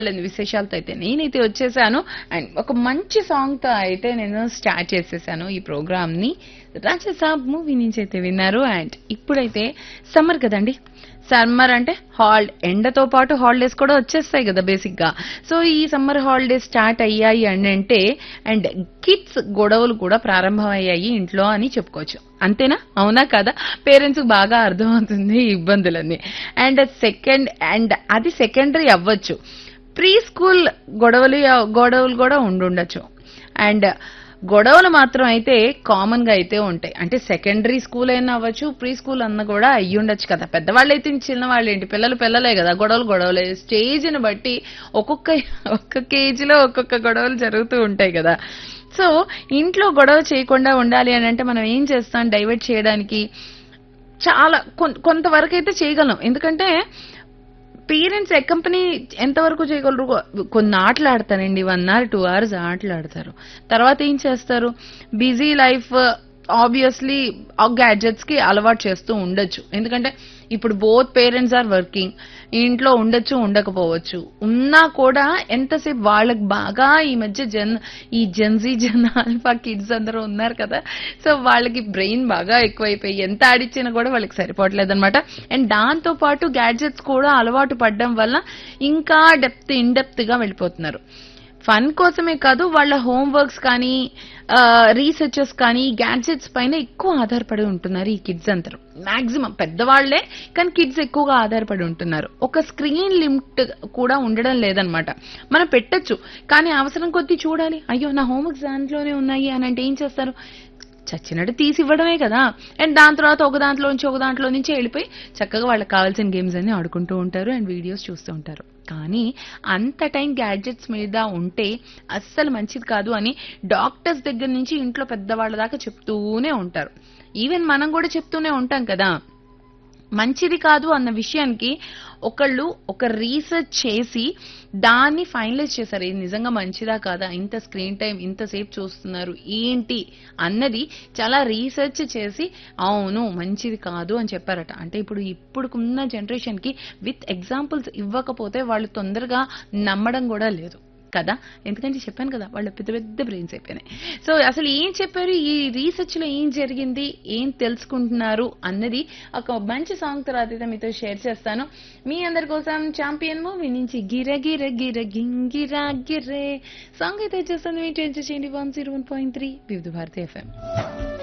లేని విశేషాలతో అయితే నేనైతే వచ్చేసాను అండ్ ఒక మంచి సాంగ్ తో అయితే నేను స్టార్ట్ చేసేసాను ఈ ప్రోగ్రామ్ ని రాజసాబ్ మూవీ నుంచి అయితే విన్నారు అండ్ ఇప్పుడైతే సమ్మర్ కదండి సమ్మర్ అంటే హాల్ ఎండతో పాటు హాలిడేస్ కూడా వచ్చేస్తాయి కదా బేసిక్ గా సో ఈ సమ్మర్ హాలిడేస్ స్టార్ట్ అయ్యాయి అని అంటే అండ్ కిడ్స్ గొడవలు కూడా ప్రారంభమయ్యాయి ఇంట్లో అని చెప్పుకోవచ్చు అంతేనా అవునా కదా పేరెంట్స్ బాగా అర్థమవుతుంది ఈ ఇబ్బందులన్నీ అండ్ సెకండ్ అండ్ అది సెకండరీ అవ్వచ్చు ప్రీ స్కూల్ గొడవలు గొడవలు కూడా ఉండుండొచ్చు అండ్ గొడవలు మాత్రం అయితే కామన్ గా అయితే ఉంటాయి అంటే సెకండరీ స్కూల్ అయినా అవ్వచ్చు ప్రీ స్కూల్ అన్న కూడా అయ్యి ఉండొచ్చు కదా పెద్దవాళ్ళు అయితే చిన్న వాళ్ళు ఏంటి పిల్లలు పిల్లలే కదా గొడవలు గొడవలే స్టేజ్ ని బట్టి ఒక్కొక్క ఒక్కొక్క ఏజ్ లో ఒక్కొక్క గొడవలు జరుగుతూ ఉంటాయి కదా సో ఇంట్లో గొడవ చేయకుండా ఉండాలి అని అంటే మనం ఏం చేస్తాం డైవర్ట్ చేయడానికి చాలా కొన్- కొంతవరకు అయితే చేయగలం ఎందుకంటే పేరెంట్స్ కంపెనీ ఎంతవరకు చేయగలరు కొన్ని ఆటలు ఆడతారండి వన్ అవర్ టూ అవర్స్ ఆటలు ఆడతారు తర్వాత ఏం చేస్తారు బిజీ లైఫ్ ఆబ్వియస్లీ ఆ గ్యాడ్జెట్స్ కి అలవాటు చేస్తూ ఉండొచ్చు ఎందుకంటే ఇప్పుడు బోత్ పేరెంట్స్ ఆర్ వర్కింగ్ ఇంట్లో ఉండొచ్చు ఉండకపోవచ్చు ఉన్నా కూడా ఎంతసేపు వాళ్ళకి బాగా ఈ మధ్య జన్ ఈ జెన్జీ జన్ ఆల్ఫా కిడ్స్ అందరూ ఉన్నారు కదా సో వాళ్ళకి బ్రెయిన్ బాగా ఎక్కువైపోయి ఎంత ఆడిచ్చినా కూడా వాళ్ళకి సరిపోవట్లేదు అనమాట అండ్ దాంతో పాటు గ్యాడ్జెట్స్ కూడా అలవాటు పడడం వల్ల ఇంకా డెప్త్ ఇన్ డెప్త్ గా వెళ్ళిపోతున్నారు ఫన్ కోసమే కాదు వాళ్ళ హోంవర్క్స్ కానీ రీసెర్చెస్ కానీ గ్యాడ్జెట్స్ పైన ఎక్కువ ఆధారపడి ఉంటున్నారు ఈ కిడ్స్ అందరూ మాక్సిమం పెద్దవాళ్లే కానీ కిడ్స్ ఎక్కువగా ఆధారపడి ఉంటున్నారు ఒక స్క్రీన్ లిమిట్ కూడా ఉండడం లేదనమాట మనం పెట్టొచ్చు కానీ అవసరం కొద్దీ చూడాలి అయ్యో నా హోంవర్క్స్ దాంట్లోనే ఉన్నాయి అని అంటే ఏం చేస్తారు చచ్చినట్టు తీసి ఇవ్వడమే కదా అండ్ దాని తర్వాత ఒక దాంట్లో నుంచి ఒక దాంట్లో నుంచి వెళ్ళిపోయి చక్కగా వాళ్ళకి కావాల్సిన గేమ్స్ అన్ని ఆడుకుంటూ ఉంటారు అండ్ వీడియోస్ చూస్తూ ఉంటారు కానీ అంత టైం గ్యాడ్జెట్స్ మీద ఉంటే అస్సలు మంచిది కాదు అని డాక్టర్స్ దగ్గర నుంచి ఇంట్లో పెద్దవాళ్ళ దాకా చెప్తూనే ఉంటారు ఈవెన్ మనం కూడా చెప్తూనే ఉంటాం కదా మంచిది కాదు అన్న విషయానికి ఒకళ్ళు ఒక రీసెర్చ్ చేసి దాన్ని ఫైనలైజ్ చేశారు ఇది నిజంగా మంచిదా కాదా ఇంత స్క్రీన్ టైం ఇంతసేపు చూస్తున్నారు ఏంటి అన్నది చాలా రీసెర్చ్ చేసి అవును మంచిది కాదు అని చెప్పారట అంటే ఇప్పుడు ఇప్పుడుకున్న జనరేషన్ కి విత్ ఎగ్జాంపుల్స్ ఇవ్వకపోతే వాళ్ళు తొందరగా నమ్మడం కూడా లేదు కదా ఎందుకంటే చెప్పాను కదా వాళ్ళ పెద్ద పెద్ద బ్రెయిన్స్ అయిపోయినాయి సో అసలు ఏం చెప్పారు ఈ రీసెర్చ్ లో ఏం జరిగింది ఏం తెలుసుకుంటున్నారు అన్నది ఒక మంచి సాంగ్ తర్వాత అయితే మీతో షేర్ చేస్తాను మీ అందరి కోసం చాంపియన్ మూవీ నుంచి గిర గిర గిర గింగిరా గిర్రే సాంగ్ అయితే వచ్చేస్తుంది మీ చేయండి one zero one point three Vividh Bharati FM